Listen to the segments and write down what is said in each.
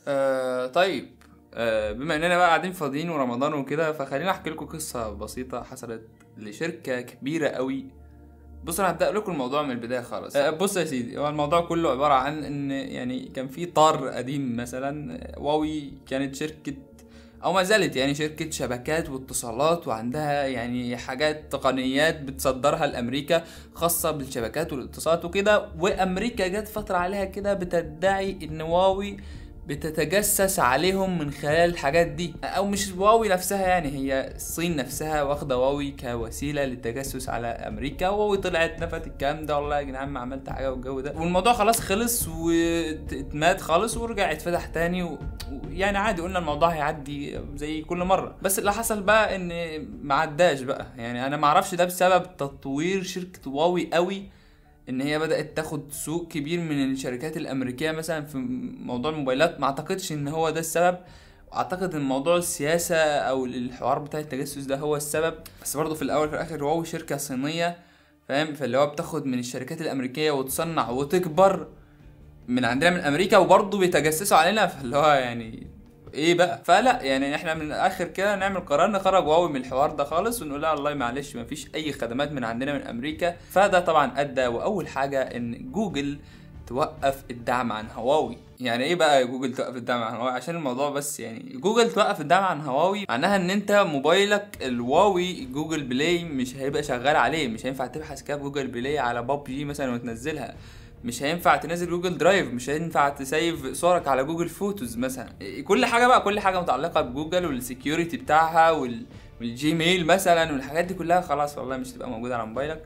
آه طيب آه بما اننا بقى قاعدين فاضيين ورمضان وكده فخلينا احكي لكم قصه بسيطه حصلت لشركه كبيره قوي بص انا هبدا لكم الموضوع من البدايه خالص آه بص يا سيدي هو الموضوع كله عباره عن ان يعني كان في طار قديم مثلا آه، واوي كانت شركه او ما زالت يعني شركه شبكات واتصالات وعندها يعني حاجات تقنيات بتصدرها لامريكا خاصه بالشبكات والاتصالات وكده وامريكا جت فتره عليها كده بتدعي ان واوي بتتجسس عليهم من خلال الحاجات دي او مش واوي نفسها يعني هي الصين نفسها واخده واوي كوسيله للتجسس على امريكا واوي طلعت نفت الكلام ده والله يا جدعان ما عملت حاجه والجو ده والموضوع خلاص خلص واتمات خالص ورجع اتفتح تاني و- ويعني عادي قلنا الموضوع هيعدي زي كل مره بس اللي حصل بقى ان ما عداش بقى يعني انا ما اعرفش ده بسبب تطوير شركه واوي قوي ان هي بدات تاخد سوق كبير من الشركات الامريكيه مثلا في موضوع الموبايلات ما اعتقدش ان هو ده السبب اعتقد ان موضوع السياسه او الحوار بتاع التجسس ده هو السبب بس برضه في الاول في الاخر هواوي شركه صينيه فاهم فاللي هو بتاخد من الشركات الامريكيه وتصنع وتكبر من عندنا من امريكا وبرضه بيتجسسوا علينا فاللي هو يعني ايه بقى فلا يعني احنا من الاخر كده نعمل قرار نخرج واوي من الحوار ده خالص ونقول لها والله معلش مفيش اي خدمات من عندنا من امريكا فده طبعا ادى واول حاجه ان جوجل توقف الدعم عن هواوي يعني ايه بقى جوجل توقف الدعم عن هواوي عشان الموضوع بس يعني جوجل توقف الدعم عن هواوي معناها ان انت موبايلك الواوي جوجل بلاي مش هيبقى شغال عليه مش هينفع تبحث كده جوجل بلاي على باب جي مثلا وتنزلها مش هينفع تنزل جوجل درايف مش هينفع تسيف صورك على جوجل فوتوز مثلا كل حاجه بقى كل حاجه متعلقه بجوجل والسكيورتي بتاعها وال والجيميل مثلا والحاجات دي كلها خلاص والله مش تبقى موجوده على موبايلك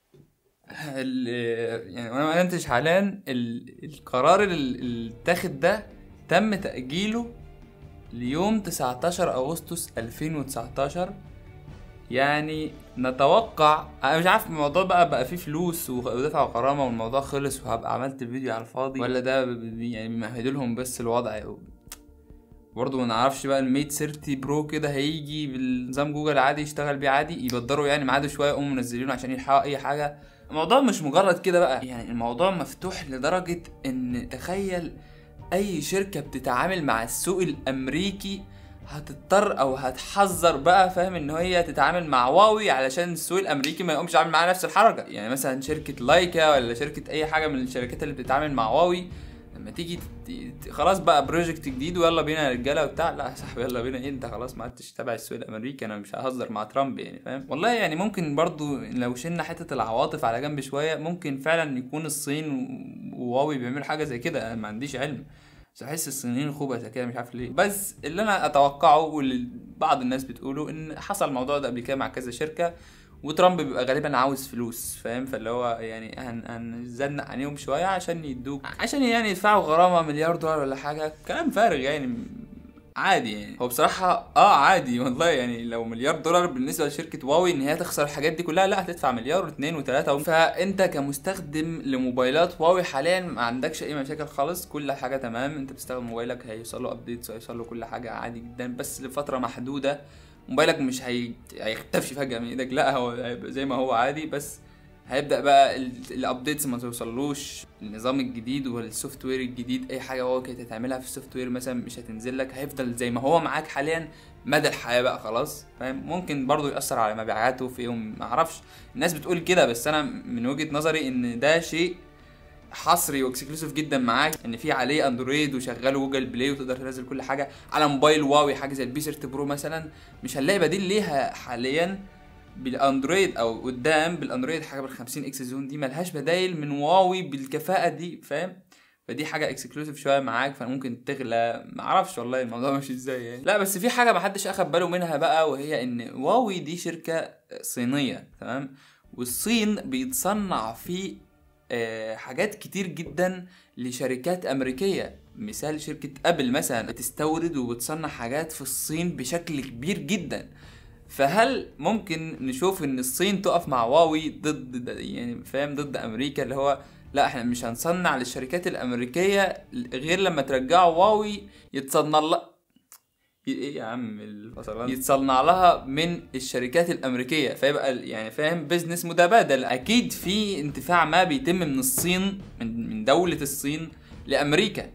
ال- يعني وانا ما انتج حاليا ال- القرار ال- اللي اتاخد ده تم تأجيله ليوم 19 أغسطس 2019 يعني نتوقع انا مش عارف الموضوع بقى بقى فيه فلوس ودفعوا غرامه والموضوع خلص وهبقى عملت الفيديو على الفاضي ولا ده ب- ب- يعني بيمهدوا لهم بس الوضع برضه ما نعرفش بقى الميت 30 برو كده هيجي بالنظام جوجل عادي يشتغل بيه عادي يبدروا يعني ميعاده شويه يقوموا منزلينه عشان يلحقوا اي حاجه الموضوع مش مجرد كده بقى يعني الموضوع مفتوح لدرجه ان تخيل اي شركه بتتعامل مع السوق الامريكي هتضطر او هتحذر بقى فاهم ان هي تتعامل مع واوي علشان السوق الامريكي ما يقومش عامل معاها نفس الحركه يعني مثلا شركه لايكا ولا شركه اي حاجه من الشركات اللي بتتعامل مع واوي لما تيجي ت- ت- خلاص بقى بروجكت جديد ويلا بينا يا رجاله وبتاع لا يا صاحبي يلا بينا ايه انت خلاص ما عدتش تابع السوق الامريكي انا مش ههزر مع ترامب يعني فاهم والله يعني ممكن برضو لو شلنا حته العواطف على جنب شويه ممكن فعلا يكون الصين و- وواوي بيعملوا حاجه زي كده انا ما عنديش علم بس احس الصينيين خبث كده مش عارف ليه بس اللي انا اتوقعه واللي بعض الناس بتقوله ان حصل الموضوع ده قبل كده مع كذا شركه وترامب بيبقى غالبا عاوز فلوس فاهم فاللي هو يعني هن هنزنق عليهم شويه عشان يدوك عشان يعني يدفعوا غرامه مليار دولار ولا حاجه كلام فارغ يعني عادي يعني هو بصراحة اه عادي والله يعني لو مليار دولار بالنسبة لشركة واوي ان هي تخسر الحاجات دي كلها لا هتدفع مليار واثنين وثلاثة فانت كمستخدم لموبايلات واوي حاليا ما عندكش اي مشاكل خالص كل حاجة تمام انت بتستخدم موبايلك هيوصل له ابديتس هيوصل له كل حاجة عادي جدا بس لفترة محدودة موبايلك مش هي... هيختفي فجأة من ايدك لا هو هيبقى زي ما هو عادي بس هيبدا بقى الابديتس ما توصلوش النظام الجديد والسوفت وير الجديد اي حاجه هو كانت هتعملها في السوفت وير مثلا مش هتنزل لك هيفضل زي ما هو معاك حاليا مدى الحياه بقى خلاص فاهم ممكن برضو ياثر على مبيعاته في يوم ما اعرفش الناس بتقول كده بس انا من وجهه نظري ان ده شيء حصري واكسكلوسيف جدا معاك ان في عليه اندرويد وشغال جوجل بلاي وتقدر تنزل كل حاجه على موبايل واوي حاجه زي البي 30 برو مثلا مش هنلاقي بديل ليها حاليا بالاندرويد او قدام بالاندرويد حاجه بال 50 اكس زون دي ملهاش بدايل من واوي بالكفاءه دي فاهم فدي حاجه اكسكلوسيف شويه معاك فممكن تغلى معرفش والله الموضوع ماشي ازاي يعني لا بس في حاجه محدش اخد باله منها بقى وهي ان واوي دي شركه صينيه تمام والصين بيتصنع في آه، حاجات كتير جدا لشركات امريكيه مثال شركه ابل مثلا بتستورد وبتصنع حاجات في الصين بشكل كبير جدا فهل ممكن نشوف ان الصين تقف مع واوي ضد يعني فاهم ضد امريكا اللي هو لا احنا مش هنصنع للشركات الامريكيه غير لما ترجعوا واوي يتصنع لها ايه يا عم الفصلان يتصنع لها من الشركات الامريكيه فيبقى ال- يعني فاهم بيزنس متبادل اكيد في انتفاع ما بيتم من الصين من من دوله الصين لامريكا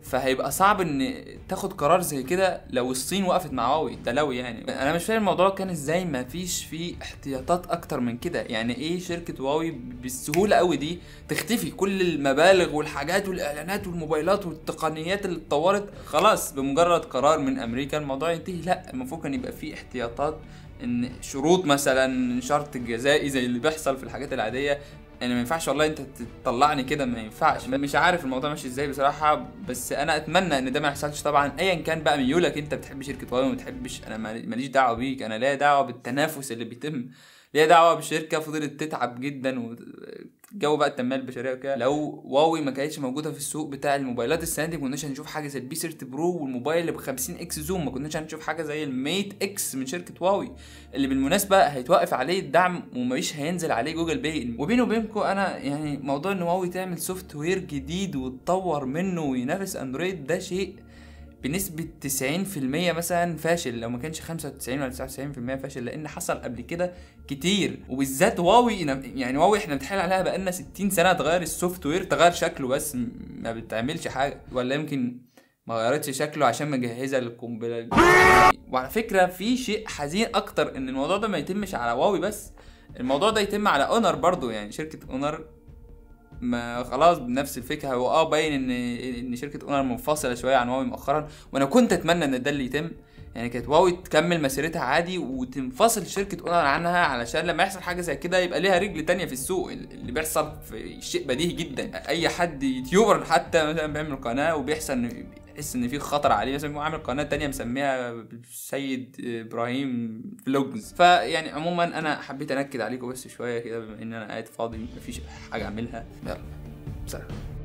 فهيبقى صعب ان تاخد قرار زي كده لو الصين وقفت مع هواوي ده لو يعني انا مش فاهم الموضوع كان ازاي ما فيش فيه احتياطات اكتر من كده يعني ايه شركه هواوي بالسهوله قوي دي تختفي كل المبالغ والحاجات والاعلانات والموبايلات والتقنيات اللي اتطورت خلاص بمجرد قرار من امريكا الموضوع ينتهي لا المفروض كان يبقى فيه احتياطات ان شروط مثلا شرط جزائي زي اللي بيحصل في الحاجات العاديه يعني ما ينفعش والله انت تطلعني كده ما ينفعش مش عارف الموضوع ماشي ازاي بصراحه بس انا اتمنى ان ده ما يحصلش طبعا ايا كان بقى ميولك انت بتحب شركه هواوي وما بتحبش انا ماليش دعوه بيك انا ليا دعوه بالتنافس اللي بيتم ليها دعوه بالشركه فضلت تتعب جدا والجو بقى التنميه البشريه وكده لو واوي ما كانتش موجوده في السوق بتاع الموبايلات السنه دي ما كناش هنشوف حاجه زي البي 30 برو والموبايل اللي ب 50 اكس زوم ما كناش هنشوف حاجه زي الميت اكس من شركه واوي اللي بالمناسبه هيتوقف عليه الدعم ومش هينزل عليه جوجل باي وبيني وبينكم انا يعني موضوع ان واوي تعمل سوفت وير جديد وتطور منه وينافس اندرويد ده شيء بنسبة 90% مثلا فاشل لو ما كانش 95 ولا 99% فاشل لأن حصل قبل كده كتير وبالذات واوي يعني واوي احنا بنتحايل عليها بقالنا 60 سنة تغير السوفت وير تغير شكله بس ما بتعملش حاجة ولا يمكن ما غيرتش شكله عشان مجهزة للقنبلة وعلى فكرة في شيء حزين أكتر إن الموضوع ده ما يتمش على واوي بس الموضوع ده يتم على اونر برضو يعني شركة اونر ما خلاص بنفس الفكره هو اه باين ان ان شركه اونر منفصله شويه عن واوي مؤخرا وانا كنت اتمنى ان ده اللي يتم يعني كانت واوي تكمل مسيرتها عادي وتنفصل شركه اونر عنها علشان لما يحصل حاجه زي كده يبقى ليها رجل تانية في السوق اللي بيحصل في شيء بديهي جدا اي حد يوتيوبر حتى مثلا بيعمل قناه وبيحصل تحس ان في خطر عليه مثلا هو عامل قناه تانية مسميها سيد ابراهيم فلوجز فيعني عموما انا حبيت انكد عليكم بس شويه كده بما ان انا قاعد فاضي مفيش حاجه اعملها يلا سلام